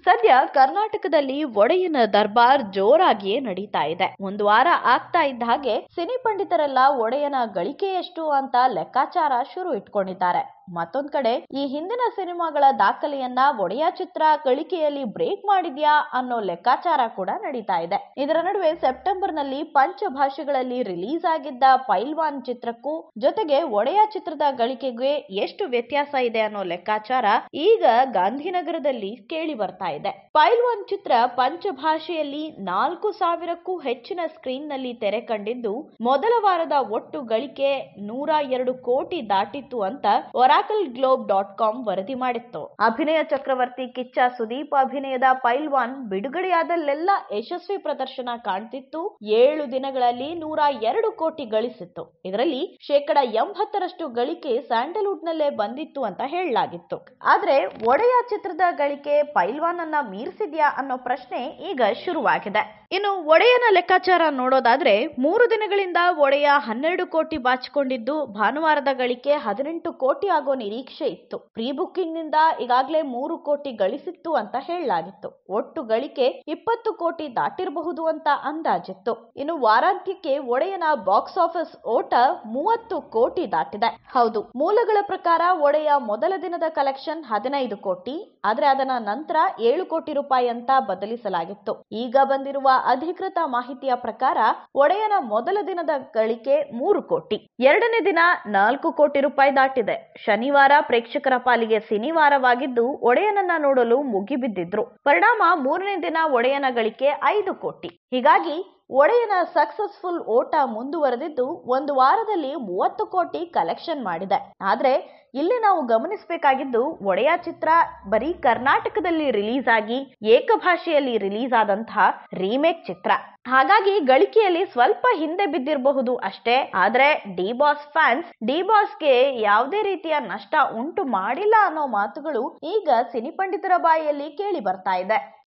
ಸದ್ಯ ಕರ್ನಾಟಕದಲ್ಲಿ ಒಡೆಯನ ದರ್ಬಾರ್ ಜೋರಾಗಿಯೇ ನಡೀತಾ ಇದೆ ಒಂದು ವಾರ ಆಗ್ತಾ ಇದ್ದ ಹಾಗೆ ಸಿನಿ ಪಂಡಿತರೆಲ್ಲ ಒಡೆಯನ ಗಳಿಕೆ ಎಷ್ಟು ಅಂತ ಲೆಕ್ಕಾಚಾರ ಶುರು ಇಟ್ಕೊಂಡಿದ್ದಾರೆ ಮತ್ತೊಂದ್ ಕಡೆ ಈ ಹಿಂದಿನ ಸಿನಿಮಾಗಳ ದಾಖಲೆಯನ್ನ ಒಡೆಯ ಚಿತ್ರ ಗಳಿಕೆಯಲ್ಲಿ ಬ್ರೇಕ್ ಮಾಡಿದ್ಯಾ ಅನ್ನೋ ಲೆಕ್ಕಾಚಾರ ಕೂಡ ನಡೀತಾ ಇದೆ ಇದರ ನಡುವೆ ಸೆಪ್ಟೆಂಬರ್ ನಲ್ಲಿ ಪಂಚ ಭಾಷೆಗಳಲ್ಲಿ ರಿಲೀಸ್ ಆಗಿದ್ದ ಪೈಲ್ವಾನ್ ಚಿತ್ರಕ್ಕೂ ಜೊತೆಗೆ ಒಡೆಯ ಚಿತ್ರದ ಗಳಿಕೆಗೆ ಎಷ್ಟು ವ್ಯತ್ಯಾಸ ಇದೆ ಅನ್ನೋ ಲೆಕ್ಕಾಚಾರ ಈಗ ಗಾಂಧಿನಗರದಲ್ಲಿ ಕೇಳಿ ಬರ್ತಾ ಇದೆ ಪೈಲ್ವಾನ್ ಚಿತ್ರ ಪಂಚ ಭಾಷೆಯಲ್ಲಿ ನಾಲ್ಕು ಸಾವಿರಕ್ಕೂ ಹೆಚ್ಚಿನ ಸ್ಕ್ರೀನ್ ನಲ್ಲಿ ತೆರೆ ಕಂಡಿದ್ದು ಮೊದಲ ವಾರದ ಒಟ್ಟು ಗಳಿಕೆ ನೂರ ಎರಡು ಕೋಟಿ ದಾಟಿತ್ತು ಅಂತ ಒರಾಕಲ್ ಗ್ಲೋಬ್ ಡಾಟ್ ಕಾಮ್ ವರದಿ ಮಾಡಿತ್ತು ಅಭಿನಯ ಚಕ್ರವರ್ತಿ ಕಿಚ್ಚ ಸುದೀಪ್ ಅಭಿನಯದ ಪೈಲ್ವಾನ್ ಬಿಡುಗಡೆಯಾದಲ್ಲೆಲ್ಲ ಯಶಸ್ವಿ ಪ್ರದರ್ಶನ ಕಾಣ್ತಿತ್ತು ಏಳು ದಿನಗಳಲ್ಲಿ ನೂರ ಎರಡು ಕೋಟಿ ಗಳಿಸಿತ್ತು ಇದರಲ್ಲಿ ಶೇಕಡ ಎಂಬತ್ತರಷ್ಟು ಗಳಿಕೆ ಸ್ಯಾಂಡಲ್ವುಡ್ ನಲ್ಲೇ ಬಂದಿತ್ತು ಅಂತ ಹೇಳಲಾಗಿತ್ತು ಆದ್ರೆ ಒಡೆಯ ಚಿತ್ರದ ಗಳಿಕೆ ಪೈಲ್ವಾನ್ ಅನ್ನ ಮೀರಿಸಿದ್ಯಾ ಅನ್ನೋ ಪ್ರಶ್ನೆ ಈಗ ಶುರುವಾಗಿದೆ ಇನ್ನು ಒಡೆಯನ ಲೆಕ್ಕಾಚಾರ ನೋಡೋದಾದ್ರೆ ಮೂರು ದಿನಗಳಿಂದ ಒಡೆಯ ಹನ್ನೆರಡು ಕೋಟಿ ಬಾಚಿಕೊಂಡಿದ್ದು ಭಾನುವಾರದ ಗಳಿಕೆ ಹದಿನೆಂಟು ಕೋಟಿ ಆಗೋ ನಿರೀಕ್ಷೆ ಇತ್ತು ಪ್ರೀ ಬುಕ್ಕಿಂಗ್ ನಿಂದ ಈಗಾಗಲೇ ಮೂರು ಕೋಟಿ ಗಳಿಸಿತ್ತು ಅಂತ ಹೇಳಲಾಗಿತ್ತು ಒಟ್ಟು ಗಳಿಕೆ ಇಪ್ಪತ್ತು ಕೋಟಿ ದಾಟಿರಬಹುದು ಅಂತ ಅಂದಾಜಿತ್ತು ಇನ್ನು ವಾರಾಂತ್ಯಕ್ಕೆ ಒಡೆಯನ ಬಾಕ್ಸ್ ಆಫೀಸ್ ಓಟ ಮೂವತ್ತು ಕೋಟಿ ದಾಟಿದೆ ಹೌದು ಮೂಲಗಳ ಪ್ರಕಾರ ಒಡೆಯ ಮೊದಲ ದಿನದ ಕಲೆಕ್ಷನ್ ಹದಿನೈದು ಕೋಟಿ ಆದ್ರೆ ಅದನ್ನ ನಂತರ ಏಳು ಕೋಟಿ ರೂಪಾಯಿ ಅಂತ ಬದಲಿಸಲಾಗಿತ್ತು ಈಗ ಬಂದಿರುವ ಅಧಿಕೃತ ಮಾಹಿತಿಯ ಪ್ರಕಾರ ಒಡೆಯನ ಮೊದಲ ದಿನದ ಗಳಿಕೆ ಮೂರು ಕೋಟಿ ಎರಡನೇ ದಿನ ನಾಲ್ಕು ಕೋಟಿ ರೂಪಾಯಿ ದಾಟಿದೆ ಶನಿವಾರ ಪ್ರೇಕ್ಷಕರ ಪಾಲಿಗೆ ಶನಿವಾರವಾಗಿದ್ದು ಒಡೆಯನನ್ನ ನೋಡಲು ಮುಗಿಬಿದ್ದಿದ್ರು ಪರಿಣಾಮ ಮೂರನೇ ದಿನ ಒಡೆಯನ ಗಳಿಕೆ ಐದು ಕೋಟಿ ಹೀಗಾಗಿ ಒಡೆಯನ ಸಕ್ಸಸ್ಫುಲ್ ಓಟ ಮುಂದುವರೆದಿದ್ದು ಒಂದು ವಾರದಲ್ಲಿ ಮೂವತ್ತು ಕೋಟಿ ಕಲೆಕ್ಷನ್ ಮಾಡಿದೆ ಆದ್ರೆ ಇಲ್ಲಿ ನಾವು ಗಮನಿಸಬೇಕಾಗಿದ್ದು ಒಡೆಯ ಚಿತ್ರ ಬರೀ ಕರ್ನಾಟಕದಲ್ಲಿ ರಿಲೀಸ್ ಆಗಿ ಏಕಭಾಷೆಯಲ್ಲಿ ರಿಲೀಸ್ ಆದಂತಹ ರೀಮೇಕ್ ಚಿತ್ರ ಹಾಗಾಗಿ ಗಳಿಕೆಯಲ್ಲಿ ಸ್ವಲ್ಪ ಹಿಂದೆ ಬಿದ್ದಿರಬಹುದು ಅಷ್ಟೇ ಆದ್ರೆ ಡಿ ಬಾಸ್ ಫ್ಯಾನ್ಸ್ ಡಿ ಬಾಸ್ಗೆ ಯಾವುದೇ ರೀತಿಯ ನಷ್ಟ ಉಂಟು ಮಾಡಿಲ್ಲ ಅನ್ನೋ ಮಾತುಗಳು ಈಗ ಸಿನಿ ಪಂಡಿತರ ಬಾಯಿಯಲ್ಲಿ ಕೇಳಿ ಬರ್ತಾ ಇದೆ